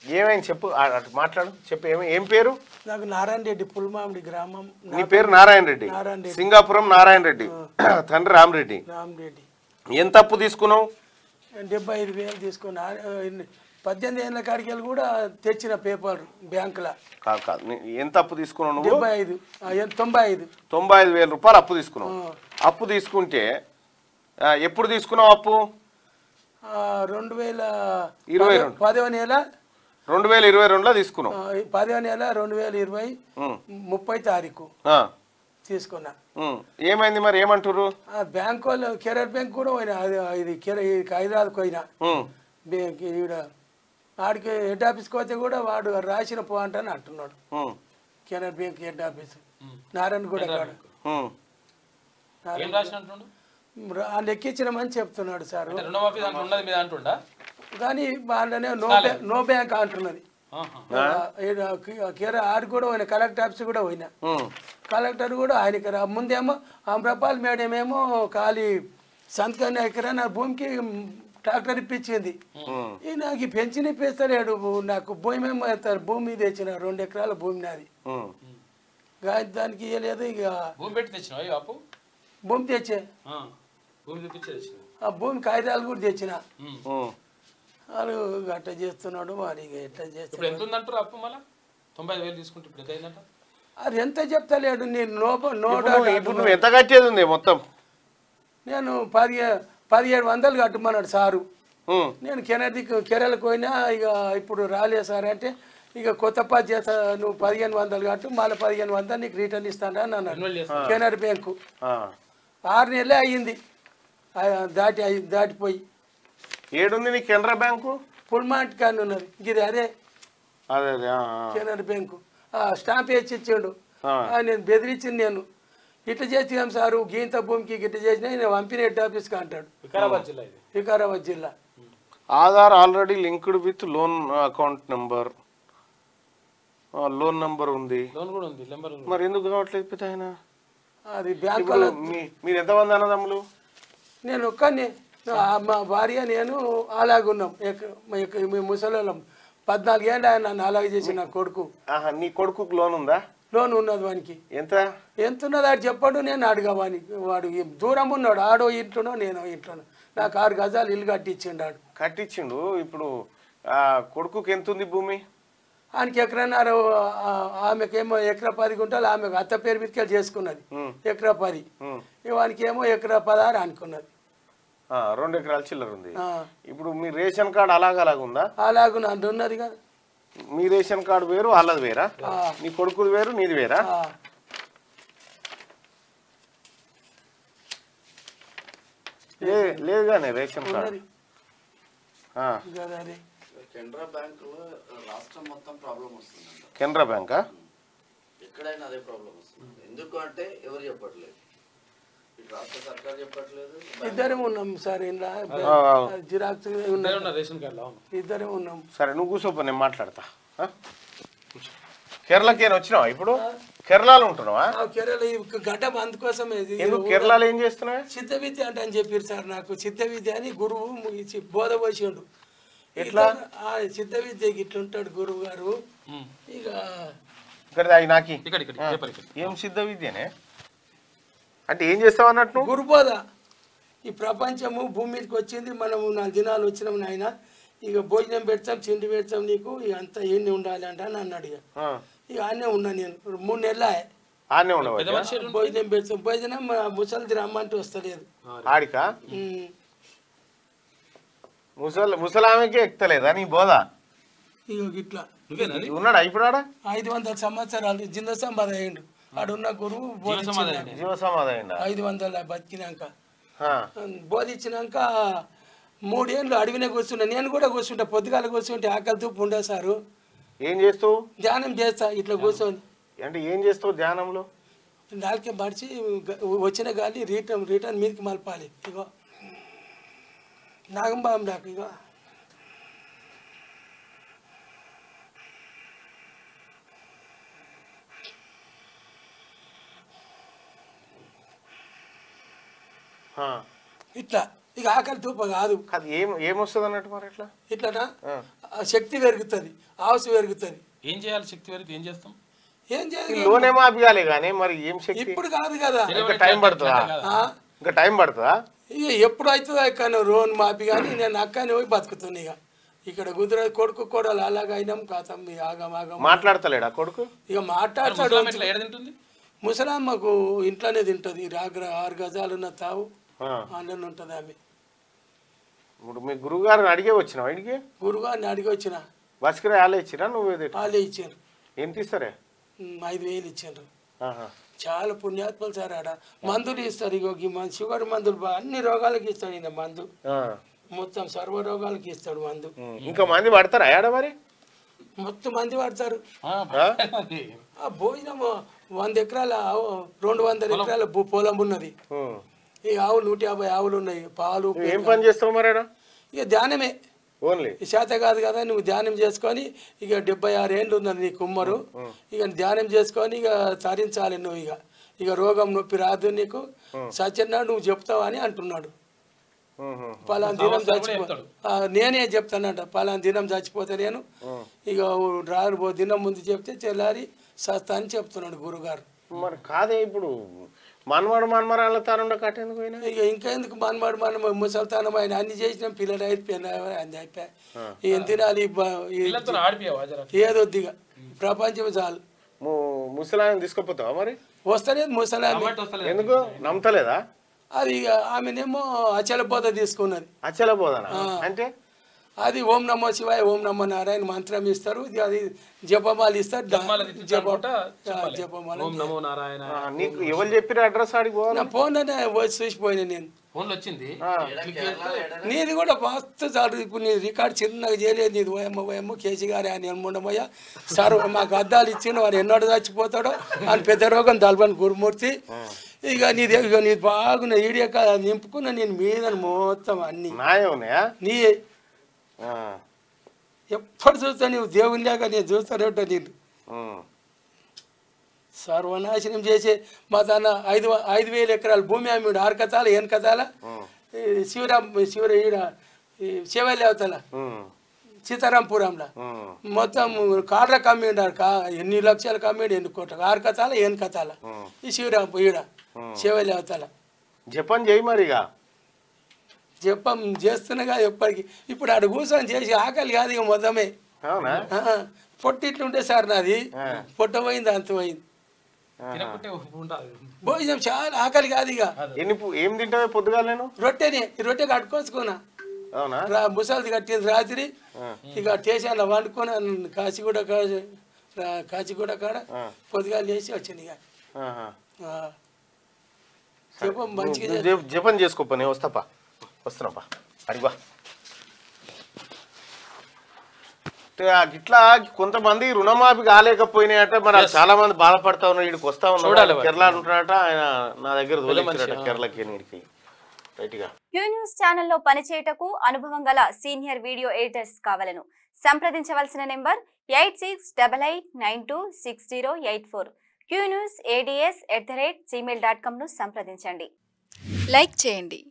ఏమైంది చెప్పు ఆ- అటు మాట్లాడు చెప్పు ఏమి ఏం పేరు నాకు నారాయణ రెడ్డి పుల్మామిడి గ్రామం నీ పేరు నారాయణ రెడ్డి నారాయణ రెడ్డి. సింగాపురం నారాయణ రెడ్డి తండ్రి రామరెడ్డి రామరెడ్డి ఎంత అప్పు తీసుకున్నావు డెబ్బై ఐదు వేలు తీసుకున్నా ఆ, ఇన్ని- పద్దెనిమిది ఏళ్ళ కాడికి వెళ్ళి కూడా తెచ్చిన పేపర్ బ్యాంకులో కాదు కాదు నీ- ఎంత అప్పు తీసుకున్నావు నువ్వు డెబ్బై ఐదు ఆ, ఎన్- తొంభై ఐదు తొంభై ఐదు వేల రూపాయలు అప్పు తీసుకున్నావు ఆ. అప్పు తీసుకుంటే ఆ, ఎప్పుడు తీసుకున్నావు అప్పు ఆ, రెండు వేల ఇరవై పదో- రెండు. పదవ నెల రెండు వేల ఇరవై రెండులో తీసుకున్నావు ఆ, పదవ నెల రెండు వేల ఇరవై ఉమ్, ముప్పై తారీఖు ఆ, తీసుకున్నా ఉమ్. ఏమైంది మరి ఏమంటారు ఆ బ్యాంక్ వాళ్ళు కెరీర్ బ్యాంక్ కూడా పోయినా అది ఇది కెరీర్ ఇది హైదరాబాద్కి పోయినా ఉమ్, బ్యాంక్ ఈడ ఆడికి హెడ్ ఆఫీస్కి పోతే కూడా వాడు రాసిన పో అంటని అంటున్నాడు ఉమ్, కెనర్ బ్యాంక్ హెడ్ ఆఫీస్ నారాయణ కూడా కాడు ఉమ్. ఏం రాసిన అంటుండు ఆ లెక్కించినామని చెప్తున్నాడు సార్ అంటే రుణమాఫీ దాంట్లో ఉన్నది మీద అంటుండా కానీ వాళ్ళనే నో బ్యాంక్ నో బ్యాంక్ అంటున్నది ఆహా. కేర ఆడు కూడా పోయినా కలెక్టర్ ఆఫీస్ కూడా పోయినా ఉమ్, కలెక్టర్ కూడా ఆయనకి రా ముందేమో అమరపాల్ మేడం ఏమో ఖాళీ సంతకం ఎకరా నా భూమికి ట్రాక్టర్ ఇప్పించింది ఉమ్. ఈ నాకు ఈ పెన్షన్ ఇప్పిస్తలేడు నాకు భూమి ఏమో ఇస్తారు భూమి తెచ్చిన రెండు ఎకరాల భూమి నాది ఉమ్. గా- దానికి ఇవ్వలేదు ఇక భూమి పెట్టి తెచ్చినావు అయ్యో అప్పు భూమి తెచ్చే ఆ. భూమి తెప్పించి తెచ్చినావు ఆ భూమి కాగితాలు కూడా తెచ్చిన ఉమ్. ఉమ్. వాళ్ళు అట్ట చేస్తున్నాడు మరి ఇక ఎట్లా ఇప్పుడు చేస్తున్నాడు ఎంత ఉందంటారు అప్పు మళ్ళా తొంభై ఐదు వేలు తీసుకుంటే ఇప్పుడు ఎంత అయిందంట అది ఎంత చెప్తలేడు నేను లోప నోట ఇప్పుడు నువ్వు- ఇప్పుడు నువ్వు ఎంత కట్టేది ఉంది మొత్తం నేను పదిహే పదిహేడు వందలు కట్టమన్నాడు సారు ఉమ్, నేను కెనడికి కేరళకు పోయినా ఇక ఇప్పుడు రాలే సార్ అంటే ఇక కొత్త పది చేస్తా నువ్వు పదిహేను వందలు కట్టు మళ్ళీ పదిహేను వందలు నీకు రిటర్న్ ఇస్తాను అని అన్నాడు రెన్యువల్ చేస్తా కెనర్ బ్యాంకు ఆ. ఆరు నెలలే అయ్యింది ఆ, దాటి అయి- దాటిపోయి ఏడుంది నీ కెనరా బ్యాంకు పుల్మాట్ కానీ ఉన్నది ఇది అదే అదే అదే ఆ, ఆ. కెనర్ బ్యాంకు ఆ, స్టాంప్ వేసి ఇచ్చాడు ఆ. ఆ, నేను బెదిరించింది నేను ఇట్లా చేసినాం సారు గీంత భూమికి గిట్ల చేసినా నేను పంపిన హెడ్ ఆఫీస్కి అంటాడు వికారాబాద్ జిల్లా ఇది వికారాబాద్ జిల్లా Aadhaar already linked with loan account number loan number ఉంది లోన్ కూడా ఉంది నెంబర్ మరి ఎందుకు కావట్లేదు పెద్ద ఆయన అది బ్యాంక్ ఇప్పుడు మీ మీరు ఎంతమంది అన్నదమ్ములు నేను ఒక్కనే మా భార్య నేను అలాగున్నాం ఎక్క- మా ఎక్క- మేము ముసలోళ్ళం పద్నాలుగేళ్ళు ఆయన నన్ను అలాగే చేసి నా కొడుకు ఆహా నీ కొడుకుకు లోన్ ఉందా లోన్ ఉన్నది వానికి ఎంత ఎంత ఉన్నది ఆడు చెప్పాడు నేను అడిగా వానికి వాడు ఈ దూరం ఉన్నాడు ఆడో ఇంట్లోనో నేను ఇంట్లోనో నాకు ఆరు గజాలు ఇల్లు కట్టించిండు ఆడు కట్టించిండు ఇప్పుడు ఆ కొడుకుకి ఎంత ఉంది భూమి ఆయనకి ఎకరన్నర ఆ, ఆమెకేమో ఎకరా పది గుంటలు ఆమెకు అత్త పేరు మీదకి చేసుకున్నది ఉమ్, ఎకరా పది ఉమ్. వానికి ఏమో ఎకరా పదహారు అనుకున్నది ఆ, రెండు ఎకరాల చిల్లర ఉంది ఆ, ఇప్పుడు మీ రేషన్ కార్డు అలాగ అలాగ ఉందా అలాగు నన్ను ఉన్నది కదా మీ రేషన్ కార్డు వేరు వాళ్ళది వేరా ఆ. నీ కొడుకుది వేరు నీది వేరా ఆ, లే- లేదు కానీ రేషన్ కార్డు ఉన్నది ఆ, కదా అది కెనరా బ్యాంకులో రాష్ట్రం మొత్తం ప్రాబ్లం వస్తుందంట కెనరా బ్యాంకా ఎక్కడైనా అదే ప్రాబ్లం వస్తుంది ఎందుకు అంటే ఎవరు చెప్పట్లేదు ఇటు రాష్ట్ర సర్కార్ చెప్పట్లేదు ఇద్దరం ఉన్నాం సార్ ఇలా ఆ, ఆ. జిరాక్స్ ఇద్దరే ఉన్నాం ఉన్నారు రేషన్ కార్డులో అవును ఇద్దరం ఉన్నాం సరే నువ్వు కూర్చోపో నేను మాట్లాడతా ఆ? కేరళకి ఏం వచ్చినావా ఇప్పుడు కేరళలో ఉంటున్నావా ఆ కేరళ ఈ గడ్డ అందుకోసమే ఇది ఎందుకు కేరళలో ఏం చేస్తున్నావా చిత్త విద్య అంటే అని చెప్పారు సార్ నాకు చిత్త విద్య అని గురువు ఇచ్చి బోధ పోసిండు ఎట్లా? ఆ చిత్త విద్యకి ఇట్లుంటాడు గురువు గారు ఉమ్. ఇక ఇక్కడ అవి నాకి ఇక్కడ ఇక్కడ పేపర్ ఇక్కడ ఏం సిద్ధ విద్యనే అంటే ఏం చేస్తావు అన్నట్టు నువ్వు? గురుబోధ ఈ ప్రపంచము భూమి మీదకి వచ్చింది మనము నాలుగు దినాలు వచ్చినాం నాయన ఇక భోజనం పెడతాం తిండి పెడతాం నీకు ఇక అంతా ఎన్ని ఉండాలి అంట అని అన్నాడు ఇక ఆ, ఇక అన్నే ఉన్నా నేను మూడు నెలలు ఆడనే పెద్ద ఉండవచ్చు మనిషి ఎటు- భోజనం పెడతాం భోజనం మా ముసలిది రమ్మంటే వస్తలేదు ఆడికా ఉమ్. ముసలి ముసలామెకే ఎక్కుతలేదా నీ బోధ ఇక ఇట్లా నువ్వేనా అది? ఉన్నాడా ఇప్పుడు ఆడ ఐదు వందల సంవత్సరాలు జింద సంపద అయ్యిండు ఆడున్న గురువు బోధించిండు సమాధి నాకు. జీవ సమాధి ఐదు వందల బతికినాక బోధించినాక మూడేళ్ళు అడవినే కూర్చున్నా నేను కూడా కూర్చుంటా పొద్దుగాల కూర్చుంటే ఆకలి తూపు ఉండే సారు ఏం చేస్తావు ధ్యానం చేస్తా ఇట్లా కూర్చొని అంటే ఏం చేస్తావు ధ్యానంలో నాలుకే మడిచి గ- వచ్చిన గాలి రిటర్న్ రిటర్న్ మీదకి మలపాలి ఇగో నాగంబాబు నాకు ఇగో ఆ, ఇట్లా ఇక ఆకలి తూప కాదు కాదు ఏం ఏమొస్తుంది అన్నట్టు మరి ఎట్లా ఇట్లనా ఆ. ఆ శక్తి పెరుగుతుంది ఆవస పెరుగుతుంది ఏం చేయాలి శక్తి వరకు ఏం చేస్తాం ఏం ఈ చేయాలి లోన్ ఏమో ఆపియాలి కానీ మరి ఏం శక్తి ఇప్పుడు కాదు కదా ఇంకా టైం పడుతుందా ఆ? ఇంకా టైం పడుతుందా ఇక ఎప్పుడు అవుతుందో ఎక్కడ రోన్ మాపి కానీ నేను అక్కని పోయి బతుకుతున్నా ఇక ఇక్కడ గుజరాత్ కొడుకు కూడా అలాగ అయినాం కాతం ఇక ఆగం ఆగం మాట్లాడతలేడా కొడుకు ఇక మాట్లాడతాడు ముసలామె ఇట్లా ఏడ తింటుంది ముసలామ్మకు ఇంట్లోనే తింటుంది రాగ్ర ఆరు గజాలు ఉన్న తావు ఆ. అందులో ఉంటుంది ఆమె ఇప్పుడు మీ గురువు గారిని అడిగే వచ్చినావు ఇంటికి గురుగారిని అడిగి వచ్చిన బస్కి రాలే ఇచ్చిరా నువ్వు ఏది వాళ్ళే ఇచ్చారు ఏం తీస్తారే ఉమ్, ఐదు వేలు ఇచ్చారు ఆహా. చాలా పుణ్యాత్మలు సార్ ఆడ మందులు ఇస్తారు ఇగో ఈ మన షుగర్ మందులు బా- అన్ని రోగాలకి ఇస్తాడు ఈయన మందు ఆ. మొత్తం సర్వ రోగాలకి ఇస్తాడు మందు ఉమ్. ఇంకా మంది పడతారా ఏడ మరి మొత్తం మంది పడతారు ఆ, ఆ? అది. ఆ భోజనం వంద ఎకరాల ఆవు- రెండు వందల ఎకరాల భూ- పొలం ఉన్నది ఉమ్. ఈ ఆవులు నూట యాభై ఆవులు ఉన్నాయి పాలు నువ్వు ఏం పని చేస్తావు మరి ఆడ ఇక ధ్యానమే ఓన్లీ ఈ శాత కాదు కదా నువ్వు ధ్యానం చేసుకొని ఇక డెబ్బై ఆరు ఏళ్ళు ఉన్నది నీ కుమ్మరు ఇక ధ్యానం చేసుకొని ఇక తరించాలి నువ్వు ఇక ఇక రోగం నొప్పి రాదు నీకు సత్యనాడు నువ్వు చెప్తావా అని అంటున్నాడు పలానా దినం చచ్చిపో ఆ, నేనే చెప్తానంట పలానా దినం చచ్చిపోతే నేను ఇక రాను పో దినం ముందు చెప్తే చెల్లారి సస్తా అని చెప్తున్నాడు గురుగారు మరి కాదే ఇప్పుడు మనవాడు మనమరాళ్ళ తారుండ కట్టేందుకు పోయినా ఇక ఇంకా ఎందుకు మనమాడు మనం ముసలితనం ఆయన అన్ని చేసినాం పిల్లలు అయిపోయినా అన్ని అయిపోయాయి ఏం తినాలి ఈ బ- ఈ- పిల్లలతో ఆడిపోయావా జర ఏదొద్దిగా ప్రపంచం చాలు ము- ముసలాయన తీసుకుపోతావా మరి వస్తలేదు ముసలామి అమ్మాయి వస్తలేదు ఎందుకు నమ్మతలేదా అది ఇక ఆమెనేమో అచల బోధ తీసుకున్నది అచ్చల పోదానా అంటే అది ఓం నమో శివాయ ఓం నమో నారాయణ మంత్రం ఇస్తారు ఇది అది జపమాలు ఇస్తారు దా- జప ఆ, జపమాల ఓం నమో నారాయణ ఆ, నీకు ఎవరు చెప్పిన అడ్రస్ ఆడికి పోవాలి నా ఫోన్లోనే వచ్చి చూసిపోయినా నేను ఫోన్లో వచ్చింది ఏడా కేరళ ఏడా నీది కూడా మస్తు చాలు ఇప్పుడు నీ రికార్డ్ చిన్నగా చేయలేదు నీది ఓయమ్మ ఓయమ్మ కేసీ గారి ఆయన ఎన్నుండమయ్య సార్ మాకు అద్దాలు ఇచ్చిండు వాడు ఎన్నోడు చచ్చిపోతాడో అని పెద్ద రోగం దల్బని గురుమూర్తి ఇక నీది ఇక నీది బాగున్న ఈడియా కాదు నింపుకున్న నేను మీద మొత్తం అన్ని నాయే ఉన్నాయా నీ ఆ, ఎప్పుడు చూస్తా నీవు దేవుని లేక నేను చూస్తానంట నేను ఉమ్, సర్వనాశనం చేసే మా తన ఐదు ఐదు వేల ఎకరాల భూమి అమ్మిడు ఆరు కథాల ఏను కథాల ఈ శివరాం శివర ఈడ ఈ శివల్లి అవతల ఉమ్, సీతారాంపురంలో ఉమ్, మొత్తం కార్ల కమ్మిండు ఆడ కా ఎన్ని లక్షలు కమ్మిండు ఎన్ని కోట్ల ఆరు కథాల ఏను కథాల ఈ శివరాంపు ఈడ శివల్లి అవతల జపం చేయి మరి ఇక చెప్పం చేస్తున్నగా ఎప్పటికి ఇప్పుడు ఆడ కూర్చొని చేసి ఆకలి కాదు ఇక మొత్తమే అవునా ఆ, పొట్ట ఇట్లుంటే సార్ నాది పొట్ట పోయింది అంత పోయింది తినకుంటే ఉండాలి భోజనం చాలా ఆకలి కాదు ఇక ఎన్ని పు- ఏం తింటావే పొద్దుగా నేను రొట్టెని ఈ రొట్టె కట్టుకోసుకున్నా అవునా రా ముసలిది కట్టింది రాత్రి ఇక స్టేషన్లో వండుకొని కాచిగూడ కాడ రా- కాచిగూడ కాడ పొద్దుగా లేచి వచ్చింది ఇక ఆహా. ఆ. చెప్పం మంచిగా నువ్వు జప- జపం చేసుకోపా నేను వస్తాపా వస్తున్నాపా అడిగా ఇట్లా కొంతమంది రుణమాఫీ కాలేకపోయినాయట మరి అది చాలా మంది బాధపడతా ఉన్నారు ఇక్కడికి వస్తా చూడాలి ఉన్నారు మరి. కేరళ ఉంటున్నాడట ఆయన నా దగ్గర తోలిచ్చారట కేరళకి నీడికి రైట్గా క్యూ న్యూస్ ఛానల్లో పనిచేయటకు అనుభవం గల సీనియర్ వీడియో ఎడిటర్స్ కావాలను సంప్రదించవలసిన number eight six double eight nine two six zero eight four Q news ADS at the rate Gmail dot కామ్ను సంప్రదించండి లైక్ చేయండి